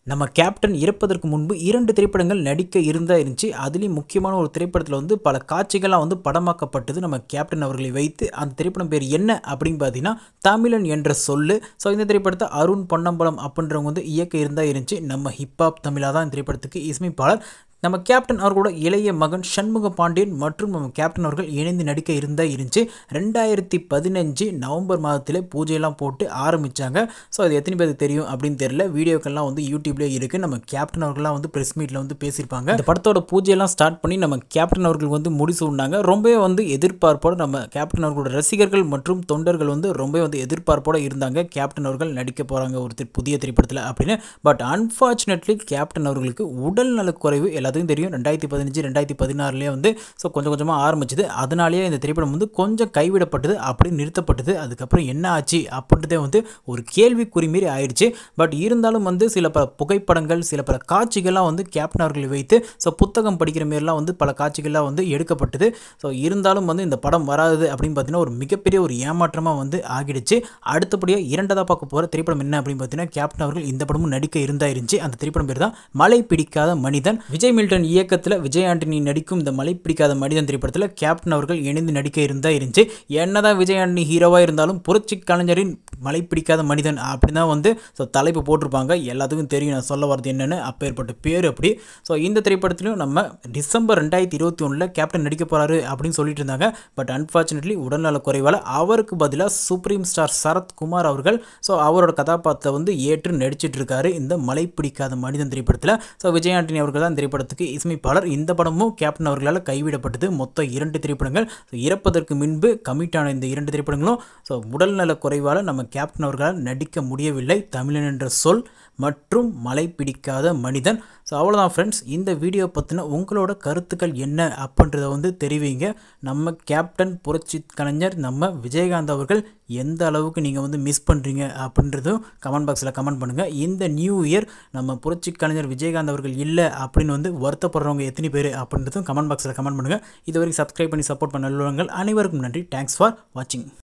நம்ம கேப்டன் இறப்பதற்கு முன்பு இரண்டு திரைப்படங்கள் நடிக்க இருந்தா இருந்துச்சு அதுலேயும் முக்கியமான ஒரு திரைப்படத்தில் வந்து பல காட்சிகள்லாம் வந்து படமாக்கப்பட்டது நம்ம கேப்டன் அவர்களை வைத்து அந்த திரைப்படம் பேர் என்ன அப்படின்னு பார்த்தீங்கன்னா தமிழன் என்ற சொல்லு ஸோ இந்த திரைப்படத்தை அருண் பொன்னம்பலம் அப்படின்றவங்க வந்து இயக்க இருந்தா இருந்துச்சு நம்ம ஹிப்ஹாப் தமிழாக தான் இந்த திரைப்படத்துக்கு இசையமைப்பாளர் நம்ம கேப்டன் அவர்களோட இளைய மகன் சண்முக பாண்டியன் மற்றும் நம்ம கேப்டன் அவர்கள் இணைந்து நடிக்க இருந்தா இருந்துச்சு ரெண்டாயிரத்தி பதினஞ்சு நவம்பர் மாதத்தில் பூஜையெல்லாம் போட்டு ஆரம்பித்தாங்க ஸோ அது எத்தனை பேருக்கு தெரியும் அப்படின்னு தெரியல வீடியோக்கெல்லாம் வந்து யூடியூப்லேயே இருக்குது நம்ம கேப்டன் அவர்கள்லாம் வந்து ப்ரெஸ் மீட்டில் வந்து பேசியிருப்பாங்க இந்த படத்தோட பூஜையெல்லாம் ஸ்டார்ட் பண்ணி நம்ம கேப்டன் அவர்கள் வந்து முடிச்சு விட்டாங்க ரொம்பவே வந்து எதிர்பார்ப்போடு நம்ம கேப்டன் அவர்களோட ரசிகர்கள் மற்றும் தொண்டர்கள் வந்து ரொம்பவே வந்து எதிர்பார்ப்போடு இருந்தாங்க கேப்டன் அவர்கள் நடிக்க போகிறாங்க ஒரு தி- புதிய திரைப்படத்தில் அப்படின்னு பட் அன்ஃபார்ச்சுனேட்லி கேப்டன் அவர்களுக்கு உடல் நலக்குறைவு எல்லாத்துக்கும் தெரியும் ரெண்டாயிரத்தி பதினஞ்சு ரெண்டாயிரத்தி பதினாறுலேயே வந்து ஸோ கொஞ்சம் கொஞ்சமாக ஆரம்பிச்சது அதனாலேயே இந்த திரைப்படம் வந்து கொஞ்சம் கைவிடப்பட்டது அப்படி நிறுத்தப்பட்டது அதுக்கப்புறம் என்ன ஆச்சு அப்படின்றதே வந்து ஒரு கேள்விக்குறி மாரி ஆயிடுச்சு பட் இருந்தாலும் வந்து சில பல புகைப்படங்கள் சில பல காட்சிகள்லாம் வந்து கேப்டன் அவர்களை வைத்து ஸோ புத்தகம் படிக்கிற மாரிலாம் வந்து பல காட்சிகள்லாம் வந்து எடுக்கப்பட்டது ஸோ இருந்தாலும் வந்து இந்த படம் வராது அப்படின்னு பார்த்தீங்கன்னா ஒரு மிகப்பெரிய ஒரு ஏமாற்றமாக வந்து ஆகிடுச்சு அடுத்தபடியாக இரண்டதாக பார்க்க போகிற திரைப்படம் என்ன அப்படின்னு பார்த்தீங்கன்னா கேப்டன் அவர்கள் இந்த படமும் நடிக்க இருந்தா இருந்துச்சு அந்த திரைப்படம் பேர் தான் மலை பிடிக்காத மனிதன் விஜய் மில்டன் இயக்கத்தில் விஜய் ஆண்டனி நடிக்கும் இந்த மலை பிடிக்காத மனிதன் திரைப்படத்தில் கேப்டன் அவர்கள் இணைந்து நடிக்க இருந்தா இருந்துச்சு என்னதான் விஜய் ஆண்டனி ஹீரோவாக இருந்தாலும் புரட்சி கலைஞரின் மலை பிடிக்காத மனிதன் அப்படி தான் வந்து ஸோ தலைப்பு போட்டிருப்பாங்க எல்லாத்துக்கும் தெரியும் நான் சொல்ல வரது என்னென்னு அப்பேற்பட்ட பேர் அப்படி ஸோ இந்த திரைப்படத்திலையும் நம்ம டிசம்பர் ரெண்டாயிரத்தி இருபத்தி ஒன்றில் கேப்டன் நடிக்க போகிறாரு அப்படின்னு சொல்லிட்டு இருந்தாங்க பட் அன்ஃபார்ச்சுனேட்லி உடல்நல குறைவால் அவருக்கு பதிலாக சுப்ரீம் ஸ்டார் சரத் குமார் அவர்கள் ஸோ அவரோட கதாபாத்திரத்தை வந்து ஏற்று நடிச்சிட்டு இருக்காரு இந்த மலை பிடிக்காத மனிதன் திரைப்படத்தில் ஸோ விஜய் ஆண்டனி அவர்கள் தான் இந்த திரைப்படத்துக்கு இசையமைப்பாளர் இந்த படமும் கேப்டன் அவர்களால் கைவிடப்பட்டது மொத்தம் இரண்டு திரைப்படங்கள் ஸோ இறப்பதற்கு முன்பு கமிட் ஆன இந்த இரண்டு திரைப்படங்களும் ஸோ உடல்நல குறைவால் நம்ம கேப்டன் அவர்களால் நடிக்க முடியவில்லை தமிழன் என்ற சொல் மற்றும் மலை பிடிக்காத மனிதன் ஸோ அவ்வளோதான் ஃப்ரெண்ட்ஸ் இந்த வீடியோ பற்றின உங்களோட கருத்துக்கள் என்ன அப்படின்றத வந்து தெரிவிங்க நம்ம கேப்டன் புரட்சி கலைஞர் நம்ம விஜயகாந்த் அவர்கள் எந்த அளவுக்கு நீங்கள் வந்து மிஸ் பண்ணுறீங்க அப்படின்றதும் கமெண்ட் பாக்ஸில் கமெண்ட் பண்ணுங்கள் இந்த நியூ இயர் நம்ம புரட்சி கலைஞர் விஜயகாந்த் அவர்கள் இல்லை அப்படின்னு வந்து வருத்தப்படுறவங்க எத்தனை பேர் அப்படின்றதும் கமெண்ட் பாக்ஸில் கமெண்ட் பண்ணுங்கள் இது வரைக்கும் சப்ஸ்கிரைப் பண்ணி சப்போர்ட் பண்ண நல்லவங்கள் அனைவருக்கும் நன்றி தேங்க்ஸ் ஃபார் வாட்சிங்